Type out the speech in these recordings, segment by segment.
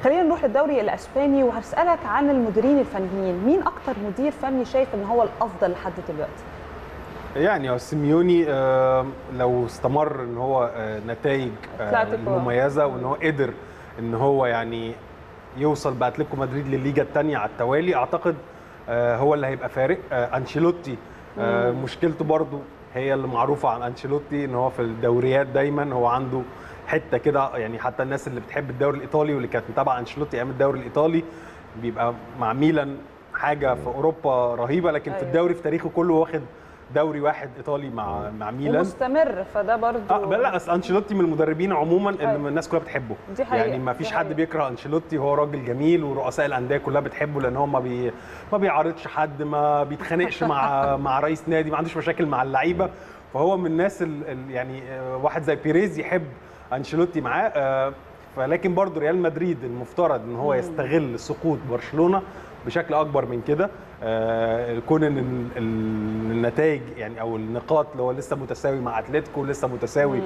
خلينا نروح للدوري الاسباني وهسالك عن المديرين الفنيين مين اكتر مدير فني شايف ان هو الافضل لحد دلوقتي يعني هو سيميوني آه، لو استمر ان هو آه، نتائج آه، أتلتيكو. مميزه وان هو قدر ان هو يعني يوصل باتلتيكو مدريد للليجا الثانيه على التوالي اعتقد آه، هو اللي هيبقى فارق آه، انشيلوتي آه، مشكلته برضو هي اللي معروفه عن انشيلوتي ان هو في الدوريات دايما هو عنده حته كده يعني حتى الناس اللي بتحب الدوري الايطالي واللي كانت متابعه انشيلوتي ايام الدوري الايطالي بيبقى مع ميلان حاجه في اوروبا رهيبه لكن في أيوة. الدوري في تاريخه كله واخد دوري واحد ايطالي مع مع ميلان ومستمر فده برضو اه بل لا اصل انشيلوتي من المدربين عموما اللي أيوة. الناس كلها بتحبه دي حقيقة، يعني ما دي فيش حقيقة. حد بيكره انشيلوتي هو راجل جميل ورؤساء الانديه كلها بتحبه لان هو ما بي ما بيعارضش حد ما بيتخانقش مع مع رئيس نادي ما عندوش مشاكل مع اللعيبه فهو من الناس ال ال يعني آه، واحد زي بيريز يحب انشيلوتي معاه آه، فلكن برضه ريال مدريد المفترض ان هو يستغل سقوط برشلونه بشكل اكبر من كده آه، كون ان ال- ال- النتائج يعني او النقاط اللي هو لسه متساوي مع اتلتيكو لسه متساوي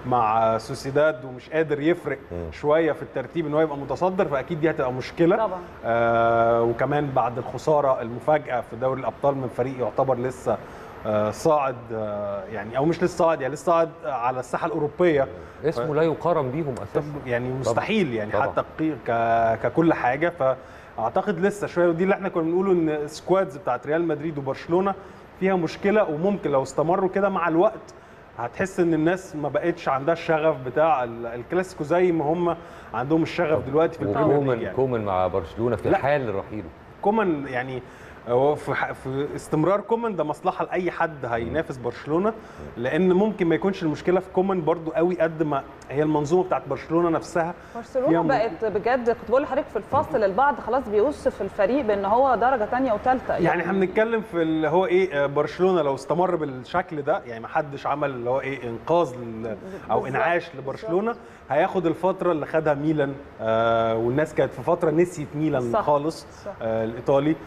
مع سوسيداد ومش قادر يفرق شويه في الترتيب ان هو يبقى متصدر فاكيد دي هتبقى مشكله طبعا آه وكمان بعد الخساره المفاجاه في دوري الابطال من فريق يعتبر لسه آه صاعد آه يعني او مش لسه صاعد يعني لسه صاعد على الساحه الاوروبيه اسمه لا يقارن بيهم طب اساسا يعني مستحيل يعني طبعاً. حتى قي- ك- ككل حاجه فاعتقد لسه شويه ودي اللي احنا كنا بنقوله ان السكوادز بتاعت ريال مدريد وبرشلونه فيها مشكله وممكن لو استمروا كده مع الوقت هتحس ان الناس ما بقتش عندها الشغف بتاع ال- الكلاسيكو زي ما هم عندهم الشغف دلوقتي في البريمير ليج وكومن يعني. كومن مع برشلونه في لا. حال رحيله كومان يعني هو في ح- في استمرار كومان ده مصلحه لاي حد هينافس برشلونه لان ممكن ما يكونش المشكله في كومان برضو قوي قد ما هي المنظومه بتاعت برشلونه نفسها برشلونه فيها م- بقت بجد كنت بقول لحضرتك في الفصل البعض خلاص بيوصف الفريق بان هو درجه ثانيه وثالثه يعني احنا بنتكلم في اللي هو ايه آه، برشلونه لو استمر بالشكل ده يعني ما حدش عمل اللي هو ايه انقاذ لل- او بالظبط، انعاش لبرشلونه هياخد الفتره اللي خدها ميلان آه والناس كانت في فتره نسيت ميلان صح، خالص صح. آه الايطالي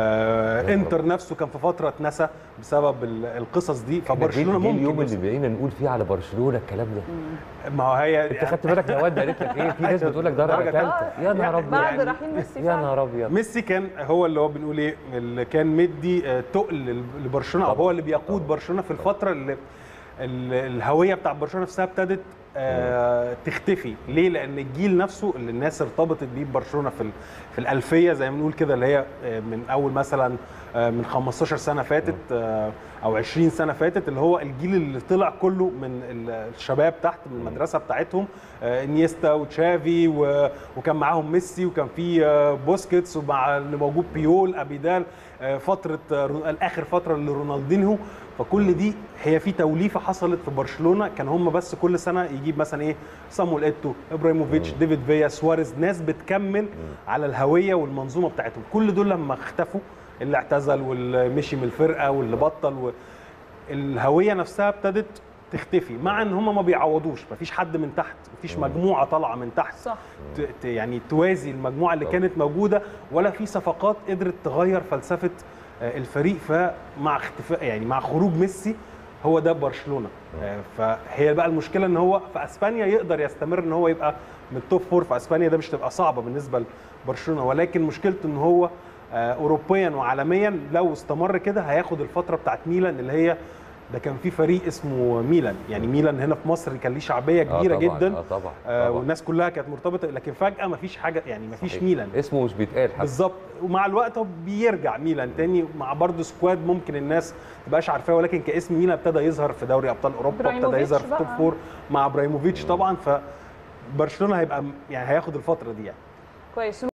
آه انتر نفسه كان في فتره اتنسى بسبب ال- القصص دي فبرشلونه دي اليوم ممكن اللي بقينا نقول فيه على برشلونه الكلام ده ما هو هي انت خدت بالك نواد قالت لك ايه في ناس بتقول لك درجه درجة ثالثه يا نهار ابيض بعد يعني- رحيل ميسي يا فعلا. نهار ابيض ميسي كان هو اللي هو بنقول ايه اللي كان مدي آه، تقل لبرشلونه او طبعاً. هو اللي بيقود برشلونه في الفتره اللي ال- الهويه بتاع برشلونه نفسها ابتدت آه، تختفي ليه لان الجيل نفسه اللي الناس ارتبطت بيه ببرشلونه في ال- في الالفيه زي ما بنقول كده اللي هي آه، من اول مثلا آه، من 15 سنه فاتت آه، او 20 سنه فاتت اللي هو الجيل اللي طلع كله من ال- الشباب تحت من المدرسه بتاعتهم آه، انيستا وتشافي و- وكان معاهم ميسي وكان في آه، بوسكيتس ومع اللي موجود بيول ابيدال آه، فتره آه، رو- اخر فتره لرونالدينهو فكل دي هي في توليفه حصلت في برشلونه كان هم بس كل سنه يجيب مثلا ايه صامويل ايتو ابراهيموفيتش ديفيد فيا سواريز ناس بتكمل على الهويه والمنظومه بتاعتهم كل دول لما اختفوا اللي اعتزل واللي مشي من الفرقه واللي بطل و... الهويه نفسها ابتدت تختفي مع ان هم ما بيعوضوش مفيش حد من تحت مفيش مجموعه طالعه من تحت صح ت- ت- يعني توازي المجموعه اللي طبعا. كانت موجوده ولا في صفقات قدرت تغير فلسفه آه، الفريق فمع اختفاء يعني مع خروج ميسي هو ده برشلونه آه، فهي بقى المشكله ان هو في اسبانيا يقدر يستمر ان هو يبقى من التوب فور في اسبانيا ده مش تبقى صعبه بالنسبه لبرشلونه ولكن مشكلته ان هو آه، اوروبيا وعالميا لو استمر كده هياخد الفتره بتاعت ميلان اللي هي ده كان في فريق اسمه ميلان يعني ميلان هنا في مصر كان ليه شعبيه آه كبيره طبعاً، جدا اه طبعا آه طبعاً. والناس كلها كانت مرتبطه لكن فجاه مفيش حاجه يعني مفيش صحيح. ميلان اسمه مش بيتقال حتى بالظبط ومع الوقت هو بيرجع ميلان تاني مع برضه سكواد ممكن الناس ما تبقاش عارفاه ولكن كاسم ميلان ابتدى يظهر في دوري ابطال اوروبا ابتدى إبراهيموفيتش يظهر في بقى. توب فور مع ابراهيموفيتش طبعا فبرشلونه هيبقى يعني هياخد الفتره دي يعني كويس